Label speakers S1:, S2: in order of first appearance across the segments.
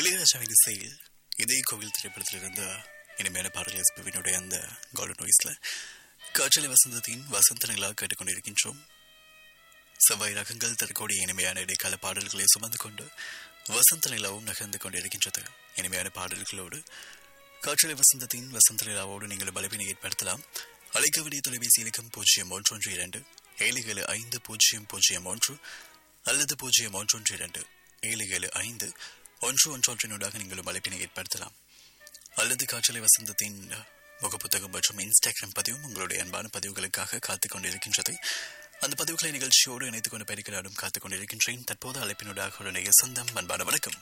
S1: இளையராஜாவின் இசையில் இதே கோவில் திரைப்படத்திலிருந்து இனிமையான பாடல் எஸ்பிவினுடைய அந்த கார்டன் வாய்ஸ்ல காற்றலை வசந்தத்தின் வசந்த நிலாக கேட்டுக்கொண்டிருக்கின்றோம் செவ்வாய் ரகங்கள் தரக்கூடிய இனிமையான இடைக்கால பாடல்களை சுமந்து கொண்டு வசந்த நிலாவும் நகர்ந்து கொண்டிருக்கின்றது இனிமையான பாடல்களோடு காற்றலை வசந்தத்தின் வசந்த நிலாவோடு நீங்கள் பலவினை ஏற்படுத்தலாம் அழைக்க வேண்டிய தொலைபேசி இலக்கம் பூஜ்ஜியம் ஒன்றொன்று இரண்டு ஏழு ஏழு ஐந்து பூஜ்ஜியம் பூஜ்ஜியம் ஒன்று அல்லது பூஜ்ஜியம் ஒன்றொன்று இரண்டு ஏழு ஏழு ஐந்து ஒன்று ஒன்றொன்றினூடாக நீங்களும் அழைப்பினை ஏற்படுத்தலாம் அல்லது காற்றலை வசந்தத்தின் முகப்புத்தகம் மற்றும் இன்ஸ்டாகிராம் பதிவும் உங்களுடைய அன்பான பதிவுகளுக்காக காத்துக் கொண்டிருக்கின்றது அந்த பதிவுகளை நிகழ்ச்சியோடு இணைத்துக் கொண்டு பெருக்கிறாடும் காத்துக் கொண்டிருக்கின்றேன் தற்போது அழைப்பினூடாக உடைய சொந்தம் அன்பான வணக்கம்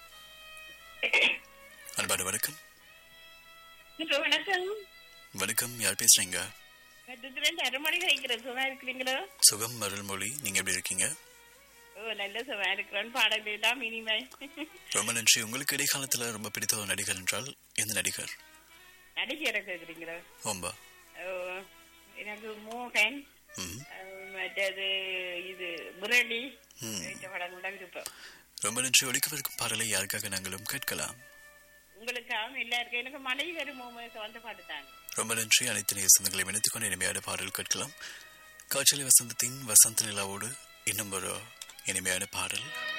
S1: அன்பான வணக்கம்
S2: இப்போ வணக்கம்
S1: வணக்கம் யார் பேசுறீங்க
S2: கட்டத்துல அரைமணி கிடைக்கிறேன் சும்மா இருக்கிறீங்களோ
S1: சுகம் அருள்மொழி நீங்க எப்படி இருக்கீங்க
S2: ஓ நல்ல சும்மா இருக்கிறேன் பாடல் எல்லாம் இனிமை
S1: ரொம்ப நன்றி உங்களுக்கு இடைக்காலத்துல ரொம்ப பிடித்த ஒரு நடிகர் என்றால் எந்த நடிகர்
S2: நடிகரை கேட்குறீங்களோ
S1: ஓம்பா
S2: ஓ எனக்கு மோகன்
S1: ம்
S2: அஹ், மற்றது இது முரளி
S1: ம்.
S2: இந்த படம் கூட விருப்பம்
S1: ரொம்ப நன்றி ஒழிக்கவிருக்கும் பாடலை யாருக்காக நாங்களும் கேட்கலாம்
S2: உங்களுக்காகவும் எல்லாருக்கும் எனக்கு மழை வரும் வந்த பாட்டு தாங்க
S1: ரொம்ப நன்றி அனைத்து நேய சொந்தங்களையும் இணைத்துக் கொண்டு இனிமையான பாடல் கேட்கலாம் காய்ச்சலி வசந்தத்தின் வசந்த நிலாவோடு இன்னும் ஒரு இனிமையான பாடல்